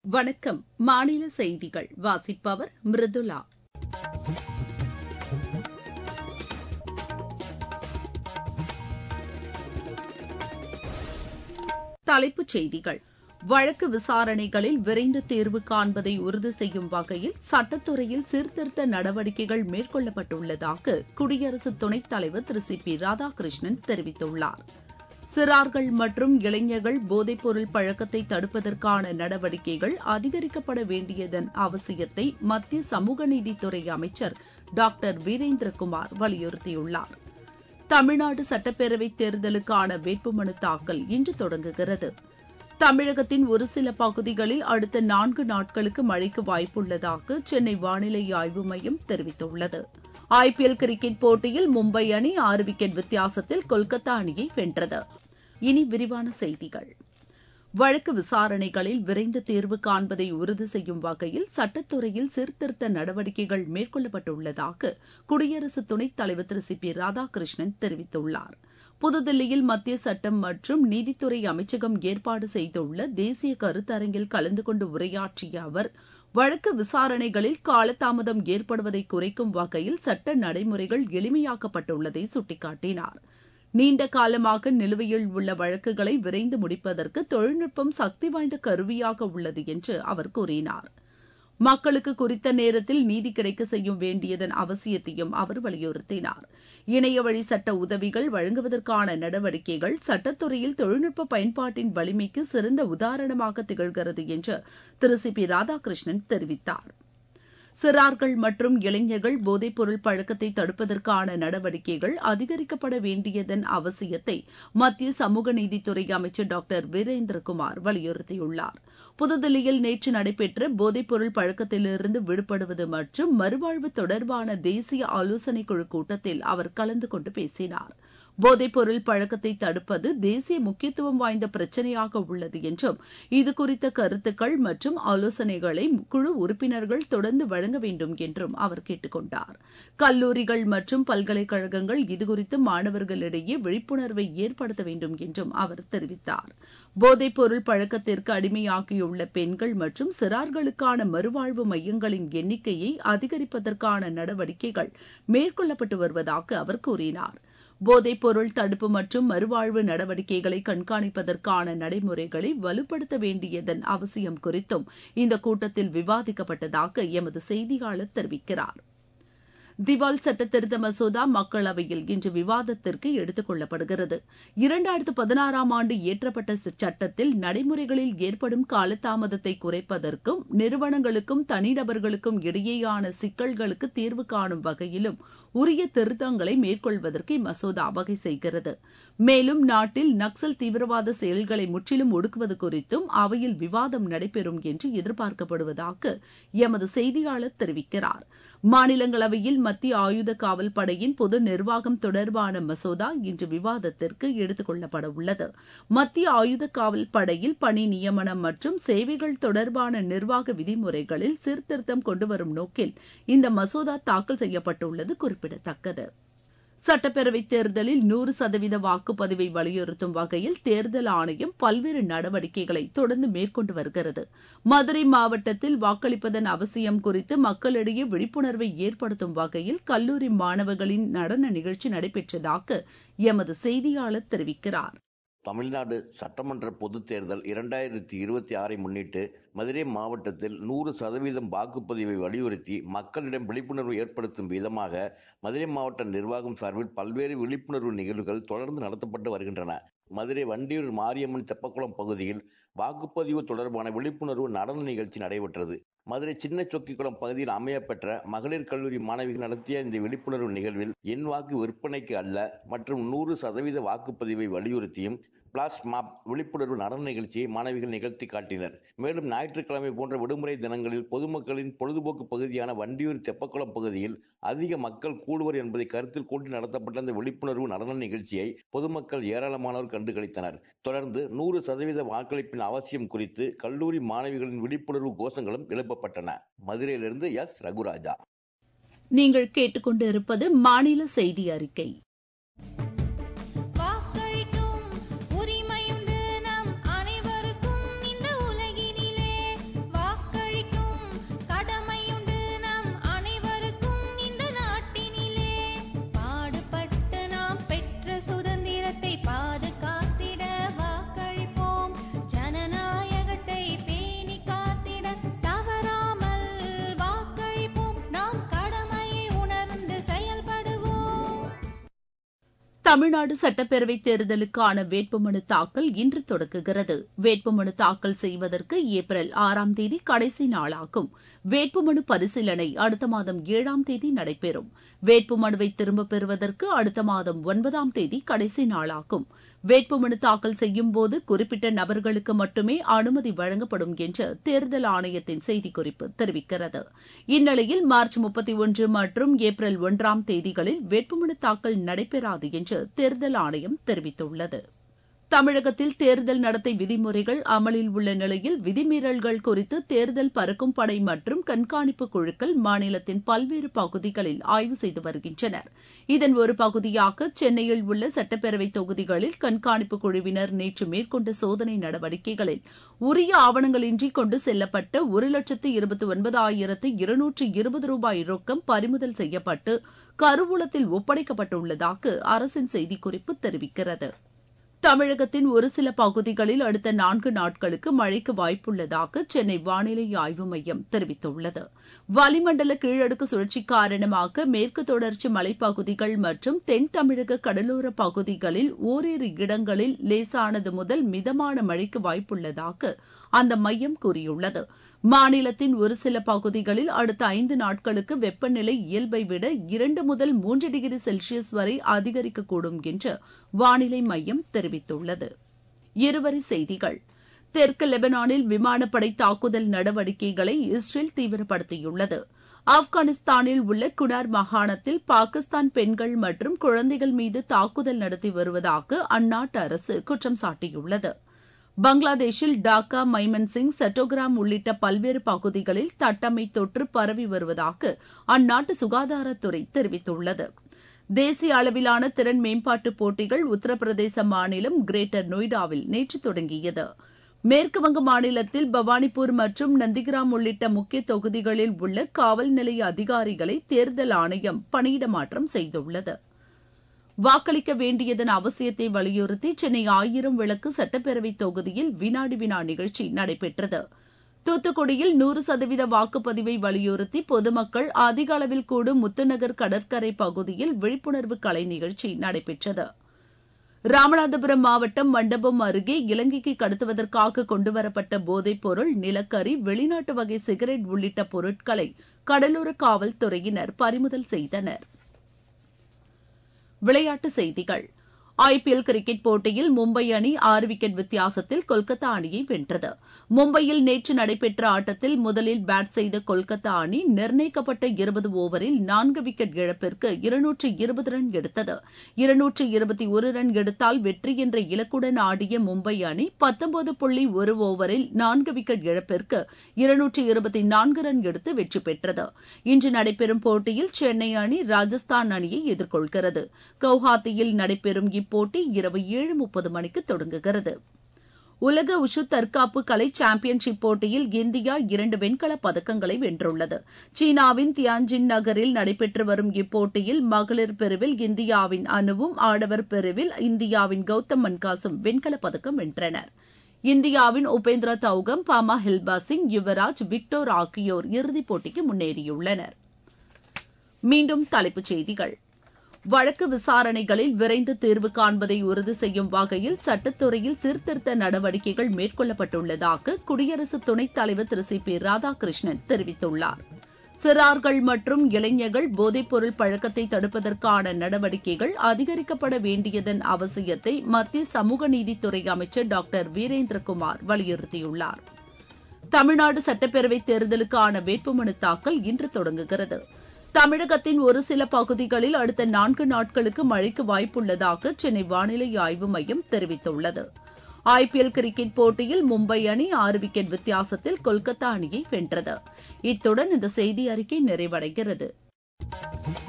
வணக்கம் மாநில செய்திகள் வாசிப்பவர் மிருதுளா தலைப்புச் செய்திகள் வழக்கு விசாரணைகளில் விரைந்து தீர்வு காண்பதை உறுதி செய்யும் வகையில் சட்டத்துறையில் சீர்திருத்த நடவடிக்கைகள் மேற்கொள்ளப்பட்டுள்ளதாக குடியரசு துணைத் தலைவர் திரு சி பி ராதாகிருஷ்ணன் தெரிவித்துள்ளார் சிறார்கள் மற்றும் இளைஞர்கள் போதைப்பொருள் பழக்கத்தை தடுப்பதற்கான நடவடிக்கைகள் அதிகரிக்கப்பட வேண்டியதன் அவசியத்தை மத்திய சமூக நீதித்துறை அமைச்சர் டாக்டர் வீரேந்திரகுமார் வலியுறுத்தியுள்ளார் தமிழ்நாடு சட்டப்பேரவைத் தேர்தலுக்கான வேட்புமனு தாக்கல் இன்று தொடங்குகிறது தமிழகத்தின் ஒரு சில பகுதிகளில் அடுத்த நான்கு நாட்களுக்கு மழைக்கு வாய்ப்புள்ளதாக சென்னை வானிலை ஆய்வு மையம் தெரிவித்துள்ளது ஐபிஎல் கிரிக்கெட் போட்டியில் மும்பை அணி ஆறு விக்கெட் வித்தியாசத்தில் கொல்கத்தா அணியை வென்றது இனி விரிவான செய்திகள் வழக்கு விசாரணைகளில் விரைந்து தீர்வு காண்பதை உறுதி செய்யும் வகையில் சட்டத்துறையில் சீர்திருத்த நடவடிக்கைகள் மேற்கொள்ளப்பட்டுள்ளதாக குடியரசு துணைத் தலைவர் திரு சி பி ராதாகிருஷ்ணன் தெரிவித்துள்ளார் புதுதில்லியில் மத்திய சட்டம் மற்றும் நீதித்துறை அமைச்சகம் ஏற்பாடு செய்துள்ள தேசிய கருத்தரங்கில் கலந்து கொண்டு உரையாற்றிய அவர் வழக்கு விசாரணைகளில் காலதாமதம் ஏற்படுவதை குறைக்கும் வகையில் சட்ட நடைமுறைகள் எளிமையாக்கப்பட்டுள்ளதை சுட்டிக்காட்டினார் நீண்ட காலமாக நிலுவையில் உள்ள வழக்குகளை விரைந்து முடிப்பதற்கு தொழில்நுட்பம் சக்தி வாய்ந்த கருவியாக உள்ளது என்று அவர் கூறினார் மக்களுக்கு குறித்த நேரத்தில் நீதி கிடைக்க செய்ய வேண்டியதன் அவசியத்தையும் அவர் வலியுறுத்தினார் இணைய வழி சட்ட உதவிகள் வழங்குவதற்கான நடவடிக்கைகள் சட்டத்துறையில் தொழில்நுட்ப பயன்பாட்டின் வலிமைக்கு சிறந்த உதாரணமாக திகழ்கிறது என்று திரு சி பி ராதாகிருஷ்ணன் தெரிவித்தார் சிறார்கள் மற்றும் இளைஞர்கள் போதைப்பொருள் பழக்கத்தை தடுப்பதற்கான நடவடிக்கைகள் அதிகரிக்கப்பட வேண்டியதன் அவசியத்தை மத்திய சமூக நீதித்துறை அமைச்சர் டாக்டர் வீரேந்திரகுமார் வலியுறுத்தியுள்ளார் புதுதில்லியில் நேற்று நடைபெற்ற போதைப்பொருள் பழக்கத்திலிருந்து விடுபடுவது மற்றும் மறுவாழ்வு தொடர்பான தேசிய ஆலோசனைக் குழு கூட்டத்தில் அவர் கலந்து கொண்டு பேசினார் போதைப்பொருள் பழக்கத்தை தடுப்பது தேசிய முக்கியத்துவம் வாய்ந்த பிரச்சினையாக உள்ளது என்றும் இதுகுறித்த கருத்துக்கள் மற்றும் ஆலோசனைகளை குழு உறுப்பினர்கள் தொடர்ந்து வழங்க வேண்டும் என்றும் அவர் கேட்டுக் கொண்டார் கல்லூரிகள் மற்றும் பல்கலைக்கழகங்கள் இதுகுறித்து மாணவர்களிடையே விழிப்புணர்வை ஏற்படுத்த வேண்டும் என்றும் அவர் தெரிவித்தார் போதைப்பொருள் பழக்கத்திற்கு அடிமையாகியுள்ள பெண்கள் மற்றும் சிறார்களுக்கான மறுவாழ்வு மையங்களின் எண்ணிக்கையை அதிகரிப்பதற்கான நடவடிக்கைகள் மேற்கொள்ளப்பட்டு வருவதாக அவர் கூறினார் போதைப் பொருள் தடுப்பு மற்றும் மறுவாழ்வு நடவடிக்கைகளை கண்காணிப்பதற்கான நடைமுறைகளை வலுப்படுத்த வேண்டியதன் அவசியம் குறித்தும் இந்த கூட்டத்தில் விவாதிக்கப்பட்டதாக எமது செய்தியாளர் தெரிவிக்கிறார் திவால் சட்ட திருத்த மசோதா மக்களவையில் இன்று விவாதத்திற்கு எடுத்துக் கொள்ளப்படுகிறது இரண்டாயிரத்து பதினாறாம் ஆண்டு இயற்றப்பட்ட சட்டத்தில் நடைமுறைகளில் ஏற்படும் காலதாமதத்தை குறைப்பதற்கும் நிறுவனங்களுக்கும் தனிநபர்களுக்கும் இடையேயான சிக்கல்களுக்கு தீர்வு காணும் வகையிலும் உரிய திருத்தங்களை மேற்கொள்வதற்கு இம்மசோதா வகை செய்கிறது மேலும் நாட்டில் நக்சல் தீவிரவாத செயல்களை முற்றிலும் ஒடுக்குவது குறித்தும் அவையில் விவாதம் நடைபெறும் என்று எதிர்பார்க்கப்படுவதாக எமது செய்தியாளர் தெரிவிக்கிறார் மாநிலங்களவையில் மத்திய ஆயுத காவல் படையின் பொது நிர்வாகம் தொடர்பான மசோதா இன்று விவாதத்திற்கு எடுத்துக் கொள்ளப்பட உள்ளது மத்திய ஆயுத காவல் படையில் பணி நியமனம் மற்றும் சேவைகள் தொடர்பான நிர்வாக விதிமுறைகளில் சீர்திருத்தம் கொண்டுவரும் நோக்கில் இந்த மசோதா தாக்கல் செய்யப்பட்டுள்ளது குறிப்பிடத்தக்கது சட்டப்பேரவைத் தேர்தலில் நூறு சதவீத வாக்குப்பதிவை வலியுறுத்தும் வகையில் தேர்தல் ஆணையம் பல்வேறு நடவடிக்கைகளை தொடர்ந்து மேற்கொண்டு வருகிறது மதுரை மாவட்டத்தில் வாக்களிப்பதன் அவசியம் குறித்து மக்களிடையே விழிப்புணர்வை ஏற்படுத்தும் வகையில் கல்லூரி மாணவர்களின் நடன நிகழ்ச்சி நடைபெற்றதாக எமது செய்தியாளர் தெரிவிக்கிறார் தமிழ்நாடு சட்டமன்ற பொதுத் தேர்தல் இரண்டாயிரத்தி இருபத்தி ஆறை முன்னிட்டு மதுரை மாவட்டத்தில் நூறு சதவீதம் வாக்குப்பதிவை வலியுறுத்தி மக்களிடம் விழிப்புணர்வு ஏற்படுத்தும் விதமாக மதுரை மாவட்ட நிர்வாகம் சார்பில் பல்வேறு விழிப்புணர்வு நிகழ்வுகள் தொடர்ந்து நடத்தப்பட்டு வருகின்றன மதுரை வண்டியூர் மாரியம்மன் தெப்பக்குளம் பகுதியில் வாக்குப்பதிவு தொடர்பான விழிப்புணர்வு நடன நிகழ்ச்சி நடைபெற்றது மதுரை சின்ன சொக்கிக்குளம் பகுதியில் அமையப்பெற்ற மகளிர் கல்லூரி மாணவிகள் நடத்திய இந்த விழிப்புணர்வு நிகழ்வில் என் வாக்கு விற்பனைக்கு அல்ல மற்றும் நூறு சதவீத வாக்குப்பதிவை வலியுறுத்தியும் பிளாஸ் மாப் விழிப்புணர்வு நடன நிகழ்ச்சியை மாணவிகள் நிகழ்த்தி காட்டினர் மேலும் ஞாயிற்றுக்கிழமை போன்ற விடுமுறை தினங்களில் பொதுமக்களின் பொழுதுபோக்கு பகுதியான வண்டியூர் தெப்பக்குளம் பகுதியில் அதிக மக்கள் கூடுவர் என்பதை கருத்தில் கொண்டு நடத்தப்பட்ட இந்த விழிப்புணர்வு நடன நிகழ்ச்சியை பொதுமக்கள் ஏராளமானோர் கண்டுகளித்தனர் தொடர்ந்து நூறு சதவீத வாக்களிப்பின் அவசியம் குறித்து கல்லூரி மாணவிகளின் விழிப்புணர்வு கோஷங்களும் எழுப்பப்பட்டன மதுரையிலிருந்து எஸ் ரகுராஜா நீங்கள் கேட்டுக்கொண்டிருப்பது மாநில செய்தி அறிக்கை வாக்களிக்கும் உரிமையுண்டு நம் அனைவருக்கும் இந்த உலகினிலே வா தமிழ்நாடு சட்டப்பேரவை தேர்தலுக்கான வேட்புமனு தாக்கல் இன்று தொடங்குகிறது வேட்புமனு தாக்கல் செய்வதற்கு ஏப்ரல் ஆறாம் தேதி கடைசி நாளாகும் வேட்புமனு பரிசீலனை அடுத்த மாதம் ஏழாம் தேதி நடைபெறும் வேட்புமனுவை திரும்பப் பெறுவதற்கு அடுத்த மாதம் ஒன்பதாம் தேதி கடைசி நாளாகும் வேட்புமனு தாக்கல் செய்யும் போது குறிப்பிட்ட நபர்களுக்கு மட்டுமே அனுமதி வழங்கப்படும் என்று தேர்தல் ஆணையத்தின் செய்திக்குறிப்பு தெரிவிக்கிறது இந்நிலையில் மார்ச் முப்பத்தி ஒன்று மற்றும் ஏப்ரல் ஒன்றாம் தேதிகளில் வேட்புமனு தாக்கல் நடைபெறாது என்று தேர்தல் ஆணையம் தெரிவித்துள்ளது தமிழகத்தில் தேர்தல் நடத்தை விதிமுறைகள் அமலில் உள்ள நிலையில் விதிமீறல்கள் குறித்து தேர்தல் பறக்கும் படை மற்றும் கண்காணிப்பு குழுக்கள் மாநிலத்தின் பல்வேறு பகுதிகளில் ஆய்வு செய்து வருகின்றனர் இதன் ஒரு பகுதியாக சென்னையில் உள்ள சட்டப்பேரவை தொகுதிகளில் கண்காணிப்பு குழுவினர் நேற்று மேற்கொண்ட சோதனை நடவடிக்கைகளில் உரிய ஆவணங்களின்றி கொண்டு செல்லப்பட்ட ஒரு லட்சத்து இருபத்தி ஒன்பதாயிரத்து இருநூற்று இருபது ரூபாய் ரொக்கம் பறிமுதல் செய்யப்பட்டு கருவூலத்தில் ஒப்படைக்கப்பட்டுள்ளதாக அரசின் செய்திக்குறிப்பு தெரிவிக்கிறது தமிழகத்தின் ஒரு சில பகுதிகளில் அடுத்த நான்கு நாட்களுக்கு மழைக்கு வாய்ப்புள்ளதாக சென்னை வானிலை ஆய்வு மையம் தெரிவித்துள்ளது வளிமண்டல கீழடுக்கு சுழற்சி காரணமாக மேற்கு தொடர்ச்சி மலைப்பகுதிகள் மற்றும் தென் தமிழக கடலோர பகுதிகளில் ஓரிரு இடங்களில் லேசானது முதல் மிதமான மழைக்கு வாய்ப்புள்ளதாக அந்த மையம் கூறியுள்ளது மாநிலத்தின் ஒரு சில பகுதிகளில் அடுத்த ஐந்து நாட்களுக்கு வெப்பநிலை இயல்பை விட இரண்டு முதல் மூன்று டிகிரி செல்சியஸ் வரை அதிகரிக்கக்கூடும் என்று வானிலை மையம் தெரிவித்துள்ளது இருவரி செய்திகள் தெற்கு லெபனானில் விமானப்படை தாக்குதல் நடவடிக்கைகளை இஸ்ரேல் தீவிரப்படுத்தியுள்ளது ஆப்கானிஸ்தானில் உள்ள குனார் மாகாணத்தில் பாகிஸ்தான் பெண்கள் மற்றும் குழந்தைகள் மீது தாக்குதல் நடத்தி வருவதாக அந்நாட்டு அரசு குற்றம் சாட்டியுள்ளது பங்களாதேஷில் டாக்கா மைமன்சிங் சட்டோகிராம் உள்ளிட்ட பல்வேறு பகுதிகளில் தட்டம்மை தொற்று பரவி வருவதாக அந்நாட்டு சுகாதாரத்துறை தெரிவித்துள்ளது தேசிய அளவிலான திறன் மேம்பாட்டு போட்டிகள் உத்தரப்பிரதேச மாநிலம் கிரேட்டர் நொய்டாவில் நேற்று தொடங்கியது மேற்குவங்க மாநிலத்தில் பவானிபூர் மற்றும் நந்திகிராம் உள்ளிட்ட முக்கிய தொகுதிகளில் உள்ள காவல் நிலைய அதிகாரிகளை தேர்தல் ஆணையம் பணியிட மாற்றம் செய்துள்ளது வாக்களிக்க வேண்டியதன் அவசியத்தை வலியுறுத்தி சென்னை ஆயிரம் விளக்கு சட்டப்பேரவை தொகுதியில் வினாடி வினா நிகழ்ச்சி நடைபெற்றது தூத்துக்குடியில் நூறு சதவீத வாக்குப்பதிவை வலியுறுத்தி பொதுமக்கள் அதிக அளவில் கூடும் முத்துநகர் கடற்கரை பகுதியில் விழிப்புணர்வு கலை நிகழ்ச்சி நடைபெற்றது ராமநாதபுரம் மாவட்டம் மண்டபம் அருகே இலங்கைக்கு கடத்துவதற்காக கொண்டுவரப்பட்ட போதைப் பொருள் நிலக்கரி வெளிநாட்டு வகை சிகரெட் உள்ளிட்ட பொருட்களை கடலோர காவல்துறையினர் பறிமுதல் செய்தனர் விளையாட்டுச் செய்திகள் ஐபிஎல் கிரிக்கெட் போட்டியில் மும்பை அணி ஆறு விக்கெட் வித்தியாசத்தில் கொல்கத்தா அணியை வென்றது மும்பையில் நேற்று நடைபெற்ற ஆட்டத்தில் முதலில் பேட் செய்த கொல்கத்தா அணி நிர்ணயிக்கப்பட்ட இருபது ஓவரில் நான்கு விக்கெட் இழப்பிற்கு இருநூற்று இருபது ரன் எடுத்தது இருநூற்று இருபத்தி ஒரு ரன் எடுத்தால் வெற்றி என்ற இலக்குடன் ஆடிய மும்பை அணி பத்தொன்பது புள்ளி ஒரு ஓவரில் நான்கு விக்கெட் இழப்பிற்கு இருநூற்று இருபத்தி நான்கு ரன் எடுத்து வெற்றி பெற்றது இன்று நடைபெறும் போட்டியில் சென்னை அணி ராஜஸ்தான் அணியை எதிர்கொள்கிறது கவுஹாத்தியில் நடைபெறும் இப்போட்டி இரவு ஏழு முப்பது மணிக்கு தொடங்குகிறது உலக உஷு தற்காப்பு கலை சாம்பியன்ஷிப் போட்டியில் இந்தியா இரண்டு வெண்கலப் பதக்கங்களை வென்றுள்ளது சீனாவின் தியான்ஜின் நகரில் நடைபெற்று வரும் இப்போட்டியில் மகளிர் பிரிவில் இந்தியாவின் அனுவும் ஆடவர் பிரிவில் இந்தியாவின் கௌதம் மன்காசும் வெண்கலப் பதக்கம் வென்றனர் இந்தியாவின் உபேந்திரா தௌகம் பாமா ஹில்பா சிங் யுவராஜ் விக்டோர் ஆகியோர் இறுதிப் போட்டிக்கு முன்னேறியுள்ளனர் மீண்டும் தலைப்புச் செய்திகள் வழக்கு விசாரணைகளில் விரைந்து தீர்வு காண்பதை உறுதி செய்யும் வகையில் சட்டத்துறையில் சீர்திருத்த நடவடிக்கைகள் மேற்கொள்ளப்பட்டுள்ளதாக குடியரசு துணைத் தலைவர் திரு சி பி ராதாகிருஷ்ணன் தெரிவித்துள்ளார் சிறார்கள் மற்றும் இளைஞர்கள் போதைப்பொருள் பழக்கத்தை தடுப்பதற்கான நடவடிக்கைகள் அதிகரிக்கப்பட வேண்டியதன் அவசியத்தை மத்திய சமூக நீதித்துறை அமைச்சர் டாக்டர் வீரேந்திரகுமார் வலியுறுத்தியுள்ளார் தமிழ்நாடு சட்டப்பேரவைத் தேர்தலுக்கான வேட்புமனு தாக்கல் இன்று தொடங்குகிறது தமிழகத்தின் ஒரு சில பகுதிகளில் அடுத்த நான்கு நாட்களுக்கு மழைக்கு வாய்ப்புள்ளதாக சென்னை வானிலை ஆய்வு மையம் தெரிவித்துள்ளது ஐபிஎல் கிரிக்கெட் போட்டியில் மும்பை அணி ஆறு விக்கெட் வித்தியாசத்தில் கொல்கத்தா அணியை வென்றது இத்துடன் இந்த செய்தி அறிக்கை நிறைவடைகிறது